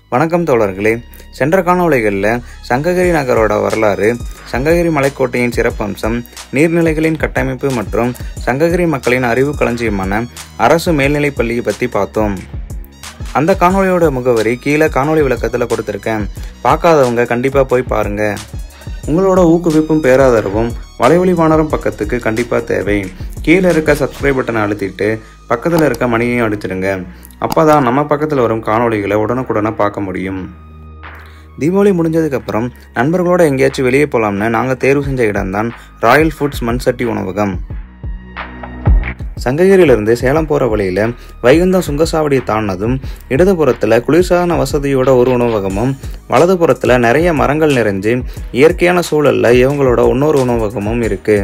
வணக்கம் தோழர்களே சென்ற காணொளிகளில் சங்ககிரி நகரோட வரலாறு சங்ககிரி மலைக்கோட்டையின் சிறப்பம்சம் நீர்நிலைகளின் கட்டமைப்பு மற்றும் சங்ககிரி மக்களின் அறிவு களஞ்சியமான அரசு மேல்நிலைப் பள்ளியை பற்றி பார்த்தோம் அந்த காணொளியோட முகவரி கீழே காணொளி விளக்கத்தில் கொடுத்துருக்கேன் பார்க்காதவங்க கண்டிப்பாக போய் பாருங்க உங்களோட ஊக்குவிப்பும் பேராதரவும் வலைவழி வானரம் பக்கத்துக்கு கண்டிப்பாக தேவை கீழே இருக்க சப்ஸ்கிரைப் பட்டனை அழுத்திட்டு பக்கத்தில் இருக்க மணியையும் அடிச்சிடுங்க அப்போ தான் நம்ம பக்கத்தில் வரும் காணொளிகளை உடனுக்குடனே பார்க்க முடியும் தீபாவளி முடிஞ்சதுக்கப்புறம் நண்பர்களோட எங்கேயாச்சும் வெளியே போகலாம்னு நாங்கள் தேர்வு செஞ்ச இடம்தான் ராயல் ஃபுட்ஸ் மண்சட்டி உணவகம் சங்ககிரியிலிருந்து சேலம் போகிற வழியில் வைகுந்தம் சுங்கசாவடியை தாண்டினதும் இடதுபுறத்தில் குளிர்சாதன வசதியோட ஒரு உணவகமும் வலதுபுறத்தில் நிறைய மரங்கள் நிறைஞ்சு இயற்கையான சூழலில் இவங்களோட இன்னொரு உணவகமும் இருக்குது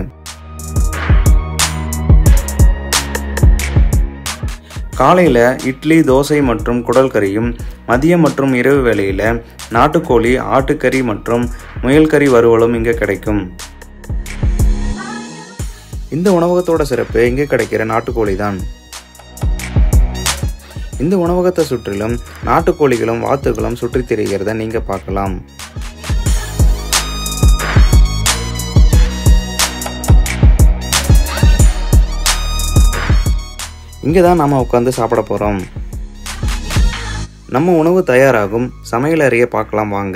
காலையில் இட்லி தோசை மற்றும் குடல் கறியும் மதியம் மற்றும் இரவு வேளையில் நாட்டுக்கோழி ஆட்டுக்கறி மற்றும் முயல் கறி வறுவலும் இங்கே கிடைக்கும் இந்த உணவகத்தோட சிறப்பு இங்கே கிடைக்கிற நாட்டுக்கோழி தான் இந்த உணவகத்தை சுற்றிலும் நாட்டுக்கோழிகளும் வாத்துகளும் சுற்றித் திரிகிறத நீங்கள் பார்க்கலாம் இங்கே தான் நாம் உட்காந்து சாப்பிட போகிறோம் நம்ம உணவு தயாராகும் சமையல் அறையை பார்க்கலாம் வாங்க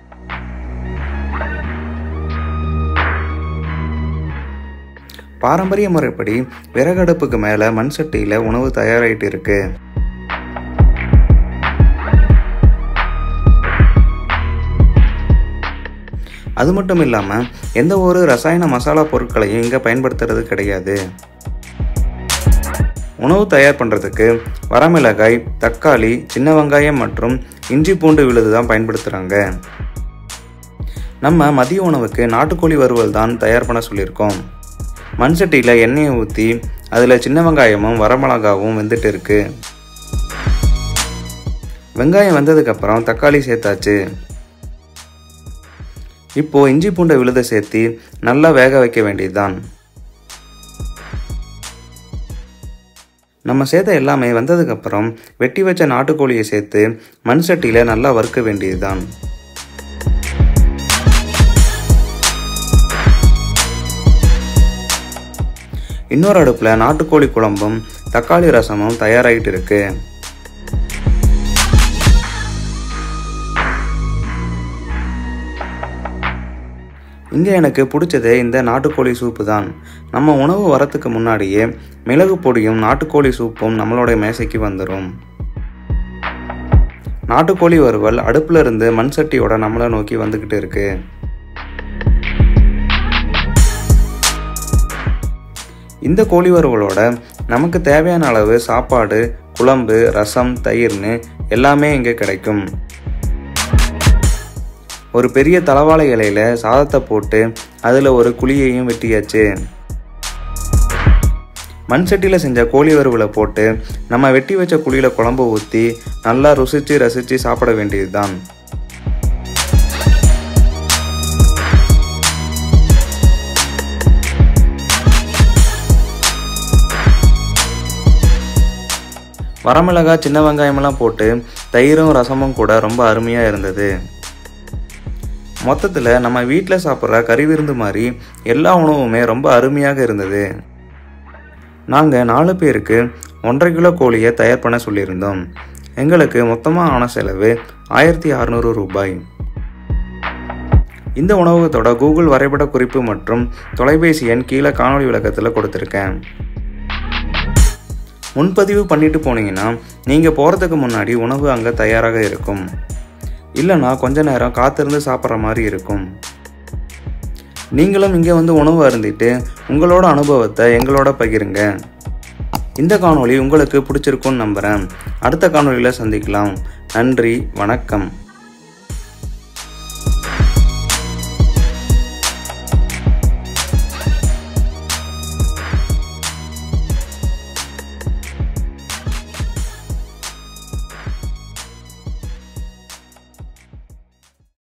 பாரம்பரிய முறைப்படி விறகடுப்புக்கு மேலே மண் சட்டியில் உணவு தயாராகிட்டு இருக்கு அது மட்டும் இல்லாமல் எந்த ஒரு ரசாயன மசாலா பொருட்களையும் இங்கே பயன்படுத்துறது கிடையாது உணவு தயார் பண்ணுறதுக்கு வரமிளகாய் தக்காளி சின்ன வெங்காயம் மற்றும் இஞ்சி பூண்டு விழுது தான் பயன்படுத்துகிறாங்க நம்ம மதிய உணவுக்கு நாட்டுக்கோழி வறுவல் தான் தயார் பண்ண சொல்லியிருக்கோம் மண் சட்டியில் எண்ணெயை ஊற்றி அதில் சின்ன வெங்காயமும் வரமிளகாவும் வெந்துட்டு இருக்கு வெங்காயம் வெந்ததுக்கப்புறம் தக்காளி சேர்த்தாச்சு இப்போ இஞ்சி பூண்டை விழுத சேர்த்து நல்லா வேக வைக்க வேண்டியதுதான் நம்ம சேர்த்த எல்லாமே வந்ததுக்கப்புறம் வெட்டி வச்ச நாட்டுக்கோழியை சேர்த்து மண் சட்டியில் நல்லா வறுக்க வேண்டியதுதான் இன்னொரு அடுப்பில் நாட்டுக்கோழி குழம்பும் தக்காளி ரசமும் தயாராகிட்டு இருக்கு இங்கே எனக்கு பிடிச்சதே இந்த நாட்டுக்கோழி சூப்பு தான் நம்ம உணவு வரத்துக்கு முன்னாடியே மிளகு பொடியும் நாட்டுக்கோழி சூப்பும் நம்மளோட மேசைக்கு வந்துடும் நாட்டுக்கோழி வறுவல் அடுப்பில் இருந்து மண் சட்டியோட நம்மளை நோக்கி வந்துக்கிட்டு இருக்கு இந்த கோழி வறுவலோட நமக்கு தேவையான அளவு சாப்பாடு குழம்பு ரசம் தயிர்னு எல்லாமே இங்கே கிடைக்கும் ஒரு பெரிய தலவாழை இலையில சாதத்தை போட்டு அதில் ஒரு குழியையும் வெட்டியாச்சு மண் சட்டியில் செஞ்ச கோழி வறுவலை போட்டு நம்ம வெட்டி வச்ச குழியில் குழம்பு ஊற்றி நல்லா ருசித்து ரசித்து சாப்பிட வேண்டியது தான் வரமிளகாய் சின்ன வெங்காயமெல்லாம் போட்டு தயிரும் ரசமும் கூட ரொம்ப அருமையாக இருந்தது மொத்தத்தில் நம்ம வீட்டில் சாப்பிட்ற கறி விருந்து மாதிரி எல்லா உணவுமே ரொம்ப அருமையாக இருந்தது நாங்கள் நாலு பேருக்கு ஒன்றரை கிலோ கோழியை தயார் பண்ண சொல்லியிருந்தோம் எங்களுக்கு மொத்தமாக ஆன செலவு ஆயிரத்தி அறநூறு ரூபாய் இந்த உணவகத்தோட கூகுள் வரைபட குறிப்பு மற்றும் தொலைபேசி எண் கீழே காணொலி விளக்கத்தில் கொடுத்துருக்கேன் முன்பதிவு பண்ணிட்டு போனீங்கன்னா நீங்கள் போகிறதுக்கு முன்னாடி உணவு அங்கே தயாராக இருக்கும் இல்லைனா கொஞ்ச நேரம் காத்திருந்து சாப்பிட்ற மாதிரி இருக்கும் நீங்களும் இங்கே வந்து உணவு அருந்திட்டு உங்களோட அனுபவத்தை எங்களோட பகிருங்க இந்த காணொளி உங்களுக்கு பிடிச்சிருக்கும்னு நம்புகிறேன் அடுத்த காணொளியில் சந்திக்கலாம் நன்றி வணக்கம்